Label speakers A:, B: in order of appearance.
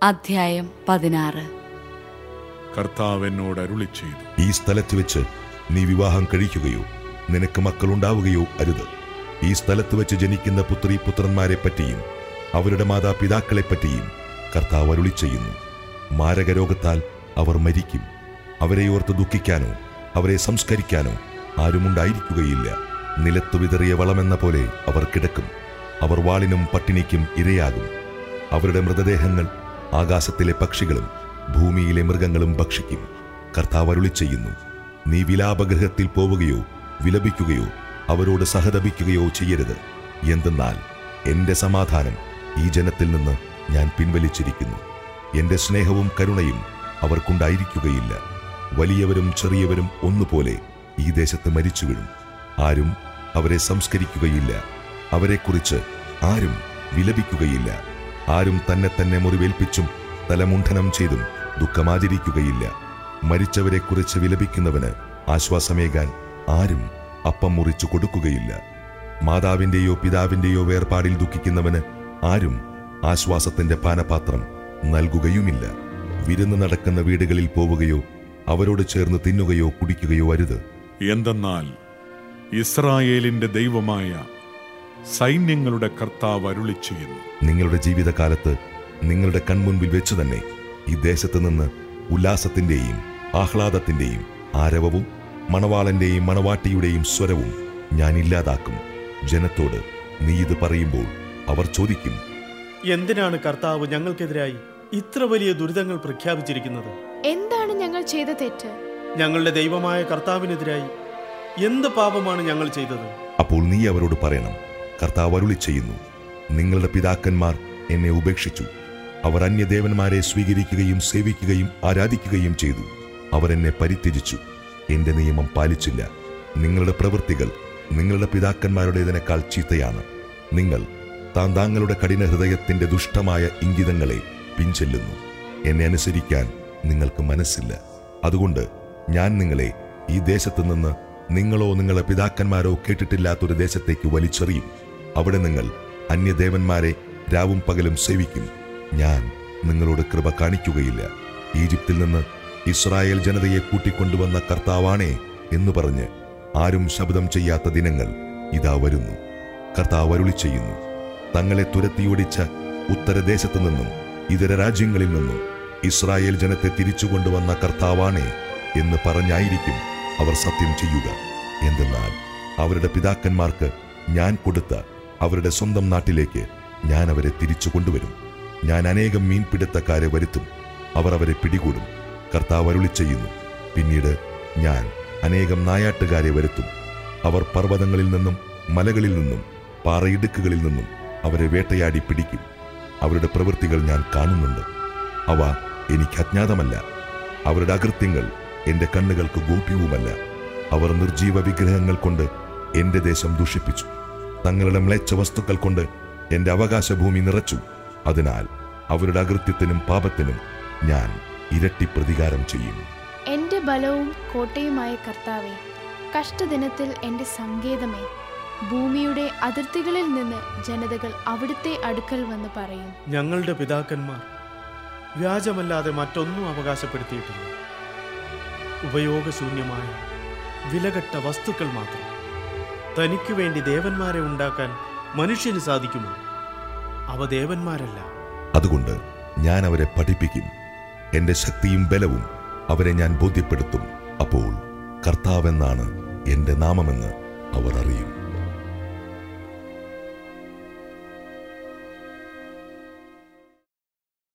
A: അധ്യായം പതിനാറ്
B: കർത്താവ് എന്നോട് അരുളി ചെയ്തു
C: ഈ സ്ഥലത്ത് വെച്ച് നീ വിവാഹം കഴിക്കുകയോ നിനക്ക് മക്കളുണ്ടാവുകയോ അരുത് ഈ സ്ഥലത്ത് വെച്ച് ജനിക്കുന്ന പുത്രി പുത്രന്മാരെ പറ്റിയും അവരുടെ മാതാപിതാക്കളെ പറ്റിയും കർത്താവ് അരുളി ചെയ്യുന്നു മാരകരോഗത്താൽ അവർ മരിക്കും അവരെ ഓർത്ത് ദുഃഖിക്കാനോ അവരെ സംസ്കരിക്കാനോ ആരുമുണ്ടായിരിക്കുകയില്ല നിലത്തു വിതറിയ വളമെന്ന പോലെ അവർ കിടക്കും അവർ വാളിനും പട്ടിണിക്കും ഇരയാകും അവരുടെ മൃതദേഹങ്ങൾ ആകാശത്തിലെ പക്ഷികളും ഭൂമിയിലെ മൃഗങ്ങളും ഭക്ഷിക്കും കർത്താവ് അരുളി ചെയ്യുന്നു നീ വിലാപഗൃഹത്തിൽ പോവുകയോ വിലപിക്കുകയോ അവരോട് സഹതപിക്കുകയോ ചെയ്യരുത് എന്തെന്നാൽ എന്റെ സമാധാനം ഈ ജനത്തിൽ നിന്ന് ഞാൻ പിൻവലിച്ചിരിക്കുന്നു എന്റെ സ്നേഹവും കരുണയും അവർക്കുണ്ടായിരിക്കുകയില്ല വലിയവരും ചെറിയവരും ഒന്നുപോലെ ഈ ദേശത്ത് മരിച്ചു വീഴും ആരും അവരെ സംസ്കരിക്കുകയില്ല അവരെക്കുറിച്ച് ആരും വിലപിക്കുകയില്ല ആരും തന്നെ തന്നെ മുറിവേൽപ്പിച്ചും തലമുണ്ഠനം ചെയ്തും ദുഃഖമാചരിക്കുകയില്ല മരിച്ചവരെക്കുറിച്ച് വിലപിക്കുന്നവന് ആശ്വാസമേകാൻ ആരും അപ്പം മുറിച്ചു കൊടുക്കുകയില്ല മാതാവിന്റെയോ പിതാവിന്റെയോ വേർപാടിൽ ദുഃഖിക്കുന്നവന് ആരും ആശ്വാസത്തിന്റെ പാനപാത്രം നൽകുകയുമില്ല വിരുന്ന് നടക്കുന്ന വീടുകളിൽ പോവുകയോ അവരോട് ചേർന്ന് തിന്നുകയോ കുടിക്കുകയോ അരുത്
B: എന്തെന്നാൽ ഇസ്രായേലിന്റെ ദൈവമായ സൈന്യങ്ങളുടെ കർത്താവ് അരുളി ചെയ്യുന്നു
C: നിങ്ങളുടെ ജീവിതകാലത്ത് നിങ്ങളുടെ കൺമുൻപിൽ വെച്ച് തന്നെ ഈ ദേശത്ത് നിന്ന് ഉല്ലാസത്തിന്റെയും ആഹ്ലാദത്തിന്റെയും ആരവവും മണവാളന്റെയും മണവാട്ടിയുടെയും സ്വരവും ഞാൻ ഇല്ലാതാക്കും ജനത്തോട് നീ ഇത് പറയുമ്പോൾ അവർ ചോദിക്കും
D: എന്തിനാണ് കർത്താവ് ഞങ്ങൾക്കെതിരായി ഇത്ര വലിയ ദുരിതങ്ങൾ പ്രഖ്യാപിച്ചിരിക്കുന്നത്
E: എന്താണ് ഞങ്ങൾ ചെയ്ത തെറ്റ്
D: ഞങ്ങളുടെ ദൈവമായ കർത്താവിനെതിരായി എന്ത് പാപമാണ് ഞങ്ങൾ ചെയ്തത്
C: അപ്പോൾ നീ അവരോട് പറയണം കർത്താവ് അരുളി ചെയ്യുന്നു നിങ്ങളുടെ പിതാക്കന്മാർ എന്നെ ഉപേക്ഷിച്ചു അവർ അന്യദേവന്മാരെ സ്വീകരിക്കുകയും സേവിക്കുകയും ആരാധിക്കുകയും ചെയ്തു അവർ എന്നെ പരിത്യജിച്ചു എന്റെ നിയമം പാലിച്ചില്ല നിങ്ങളുടെ പ്രവൃത്തികൾ നിങ്ങളുടെ പിതാക്കന്മാരുടേതിനേക്കാൾ ചീത്തയാണ് നിങ്ങൾ താൻ താങ്കളുടെ കഠിന ഹൃദയത്തിന്റെ ദുഷ്ടമായ ഇംഗിതങ്ങളെ പിൻചെല്ലുന്നു എന്നെ അനുസരിക്കാൻ നിങ്ങൾക്ക് മനസ്സില്ല അതുകൊണ്ട് ഞാൻ നിങ്ങളെ ഈ ദേശത്തു നിന്ന് നിങ്ങളോ നിങ്ങളുടെ പിതാക്കന്മാരോ കേട്ടിട്ടില്ലാത്തൊരു ദേശത്തേക്ക് വലിച്ചെറിയും അവിടെ നിങ്ങൾ അന്യദേവന്മാരെ രാവും പകലും സേവിക്കും ഞാൻ നിങ്ങളോട് കൃപ കാണിക്കുകയില്ല ഈജിപ്തിൽ നിന്ന് ഇസ്രായേൽ ജനതയെ കൂട്ടിക്കൊണ്ടുവന്ന കർത്താവാണേ എന്ന് പറഞ്ഞ് ആരും ശബ്ദം ചെയ്യാത്ത ദിനങ്ങൾ ഇതാ വരുന്നു കർത്താവ് അരുളി ചെയ്യുന്നു തങ്ങളെ തുരത്തിയോടിച്ച ഉത്തരദേശത്തു നിന്നും ഇതര രാജ്യങ്ങളിൽ നിന്നും ഇസ്രായേൽ ജനത്തെ തിരിച്ചു കൊണ്ടുവന്ന കർത്താവാണേ എന്ന് പറഞ്ഞായിരിക്കും അവർ സത്യം ചെയ്യുക എന്തെന്നാൽ അവരുടെ പിതാക്കന്മാർക്ക് ഞാൻ കൊടുത്ത അവരുടെ സ്വന്തം നാട്ടിലേക്ക് ഞാൻ അവരെ തിരിച്ചു കൊണ്ടുവരും ഞാൻ അനേകം മീൻപിടുത്തക്കാരെ വരുത്തും അവർ അവരെ പിടികൂടും കർത്താവ് അരുളി ചെയ്യുന്നു പിന്നീട് ഞാൻ അനേകം നായാട്ടുകാരെ വരുത്തും അവർ പർവ്വതങ്ങളിൽ നിന്നും മലകളിൽ നിന്നും പാറയിടുക്കുകളിൽ നിന്നും അവരെ വേട്ടയാടി പിടിക്കും അവരുടെ പ്രവൃത്തികൾ ഞാൻ കാണുന്നുണ്ട് അവ എനിക്ക് അജ്ഞാതമല്ല അവരുടെ അകൃത്യങ്ങൾ എന്റെ കണ്ണുകൾക്ക് ഗോപ്യവുമല്ല അവർ നിർജീവ വിഗ്രഹങ്ങൾ കൊണ്ട് എന്റെ ദേശം ദുഷിപ്പിച്ചു തങ്ങളുടെ മ്ലേച്ഛ വസ്തുക്കൾ കൊണ്ട് എന്റെ അവകാശഭൂമി നിറച്ചു അതിനാൽ അവരുടെ അകൃത്യത്തിനും പാപത്തിനും ഞാൻ ഇരട്ടി പ്രതികാരം ചെയ്യും
E: എന്റെ ബലവും കോട്ടയുമായ കർത്താവെ കഷ്ടദിനത്തിൽ എന്റെ സങ്കേതമേ ഭൂമിയുടെ അതിർത്തികളിൽ നിന്ന് ജനതകൾ അവിടുത്തെ അടുക്കൽ വന്ന് പറയും
D: ഞങ്ങളുടെ പിതാക്കന്മാർ വ്യാജമല്ലാതെ മറ്റൊന്നും അവകാശപ്പെടുത്തിയിട്ടില്ല ഉപയോഗശൂന്യമായ വിലകെട്ട വസ്തുക്കൾ മാത്രം തനിക്കു വേണ്ടി ദേവന്മാരെ ഉണ്ടാക്കാൻ മനുഷ്യന് സാധിക്കുമോ അവ ദേവന്മാരല്ല
C: അതുകൊണ്ട് ഞാൻ അവരെ പഠിപ്പിക്കും എന്റെ ശക്തിയും ബലവും അവരെ ഞാൻ ബോധ്യപ്പെടുത്തും അപ്പോൾ കർത്താവെന്നാണ് എന്റെ നാമമെന്ന് അവർ അറിയും